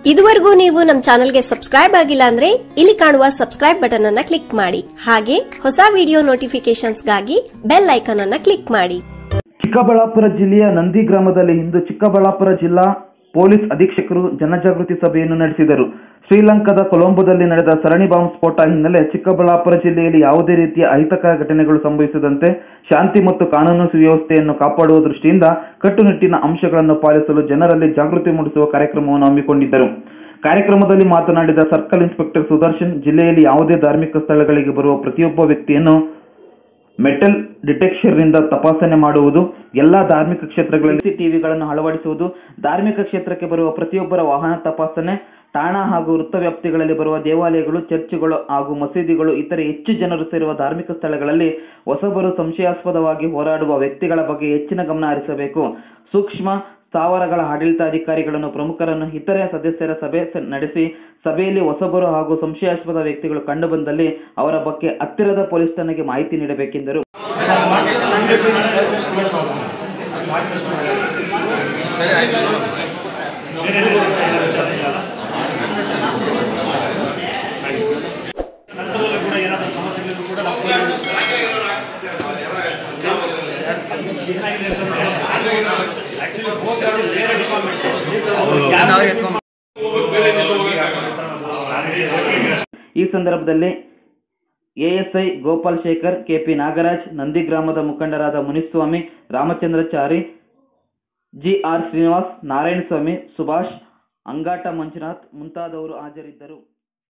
ಇದುವರೆಗೂ ನೀವು ನಮ್ಮ ಚಾನೆಲ್ಗೆ ಸಬ್ಸ್ಕ್ರೈಬ್ ಆಗಿಲ್ಲ ಅಂದ್ರೆ ಇಲ್ಲಿ ಕಾಣುವ ಸಬ್ಸ್ಕ್ರೈಬ್ ಬಟನ್ ಅನ್ನ ಕ್ಲಿಕ್ ಮಾಡಿ ಹಾಗೆ ಹೊಸ ವಿಡಿಯೋ ನೋಟಿಫಿಕೇಶನ್ಸ್ಗಾಗಿ ಬೆಲ್ ಐಕಾನ್ ಅನ್ನ ಕ್ಲಿಕ್ ಮಾಡಿ ಚಿಕ್ಕಬಳ್ಳಾಪುರ ಜಿಲ್ಲೆಯ ನಂದಿ ಗ್ರಾಮದಲ್ಲಿ ಇಂದು ಚಿಕ್ಕಬಳ್ಳಾಪುರ ಜಿಲ್ಲಾ ಪೊಲೀಸ್ ಅಧೀಕ್ಷಕರು ಜನಜಾಗೃತಿ ಸಭೆಯನ್ನು ನಡೆಸಿದರು ಶ್ರೀಲಂಕಾದ ಕೊಲಂಬೋದಲ್ಲಿ ನಡೆದ ಸರಣಿ ಬಾಂಬ್ ಸ್ಫೋಟ ಹಿನ್ನೆಲೆ ಚಿಕ್ಕಬಳ್ಳಾಪುರ ಜಿಲ್ಲೆಯಲ್ಲಿ ಯಾವುದೇ ರೀತಿಯ ಅಹಿತಕರ ಘಟನೆಗಳು ಸಂಭವಿಸದಂತೆ ಶಾಂತಿ ಮತ್ತು ಕಾನೂನು ಸುವ್ಯವಸ್ಥೆಯನ್ನು ಕಾಪಾಡುವ ದೃಷ್ಟಿಯಿಂದ ಕಟ್ಟುನಿಟ್ಟಿನ ಅಂಶಗಳನ್ನು ಪಾಲಿಸಲು ಜನರಲ್ಲಿ ಜಾಗೃತಿ ಮೂಡಿಸುವ ಕಾರ್ಯಕ್ರಮವನ್ನು ಹಮ್ಮಿಕೊಂಡಿದ್ದರು ಕಾರ್ಯಕ್ರಮದಲ್ಲಿ ಮಾತನಾಡಿದ ಸರ್ಕಲ್ ಇನ್ಸ್ಪೆಕ್ಟರ್ ಸುದರ್ಶನ್ ಜಿಲ್ಲೆಯಲ್ಲಿ ಯಾವುದೇ ಧಾರ್ಮಿಕ ಸ್ಥಳಗಳಿಗೆ ಬರುವ ಪ್ರತಿಯೊಬ್ಬ ವ್ಯಕ್ತಿಯನ್ನು ಮೆಟಲ್ ಡಿಟೆಕ್ಷರ್ನಿಂದ ತಪಾಸಣೆ ಮಾಡುವುದು ಎಲ್ಲಾ ಧಾರ್ಮಿಕ ಕ್ಷೇತ್ರಗಳಲ್ಲಿ ಟಿವಿಗಳನ್ನು ಅಳವಡಿಸುವುದು ಧಾರ್ಮಿಕ ಕ್ಷೇತ್ರಕ್ಕೆ ಬರುವ ಪ್ರತಿಯೊಬ್ಬರ ವಾಹನ ತಪಾಸಣೆ ಠಾಣಾ ಹಾಗೂ ವೃತ್ತ ವ್ಯಾಪ್ತಿಗಳಲ್ಲಿ ಬರುವ ದೇವಾಲಯಗಳು ಚರ್ಚ್ಗಳು ಹಾಗೂ ಮಸೀದಿಗಳು ಇತರೆ ಹೆಚ್ಚು ಜನರು ಸೇರುವ ಧಾರ್ಮಿಕ ಸ್ಥಳಗಳಲ್ಲಿ ಹೊಸಬರು ಸಂಶಯಾಸ್ಪದವಾಗಿ ಹೋರಾಡುವ ವ್ಯಕ್ತಿಗಳ ಬಗ್ಗೆ ಹೆಚ್ಚಿನ ಗಮನ ಹರಿಸಬೇಕು ಸೂಕ್ಷ್ಮ ಸ್ಥಾವರಗಳ ಆಡಳಿತಾಧಿಕಾರಿಗಳನ್ನು ಪ್ರಮುಖರನ್ನು ಇತರೆ ಸದಸ್ಯರ ಸಭೆ ಸ- ನಡೆಸಿ ಸಭೆಯಲ್ಲಿ ಹೊಸಬರು ಹಾಗೂ ಸಂಶಯಾಸ್ಪದ ವ್ಯಕ್ತಿಗಳು ಕಂಡುಬಂದಲ್ಲಿ ಅವರ ಬಗ್ಗೆ ಹತ್ತಿರದ ಪೊಲೀಸ್ ಠಾಣೆಗೆ ಮಾಹಿತಿ ನೀಡಬೇಕೆಂದರು ನಂತರದಲ್ಲೂ ಕೂಡ ಏನಾದರೂ ಸಮಸ್ಯೆಗಳಿದ್ರು ಕೂಡ ನಾವು ಏನಾಗಿದೆ ಅಂತಂದ್ರೆ ಆಕ್ಚುಲಿ ಹೋಗ್ತಾರೆ ಬೇರೆ ಡಿಪಾರ್ಟ್ಮೆಂಟ್ ಈ ಸಂದರ್ಭದಲ್ಲಿ ಎಎಸ್ಐ ಗೋಪಾಲ್ ಶೇಖರ್ ಕೆಪಿ ನಾಗರಾಜ್ ನಂದಿ ಗ್ರಾಮದ ಮುಖಂಡರಾದ ಮುನಿಸ್ವಾಮಿ ರಾಮಚಂದ್ರಚಾರಿ ಜಿಆರ್ ಶ್ರೀನಿವಾಸ್ ನಾರಾಯಣಸ್ವಾಮಿ ಸುಭಾಷ್ ಅಂಗಾಟ ಮಂಜುನಾಥ್ ಮುಂತಾದವರು ಹಾಜರಿದ್ದರು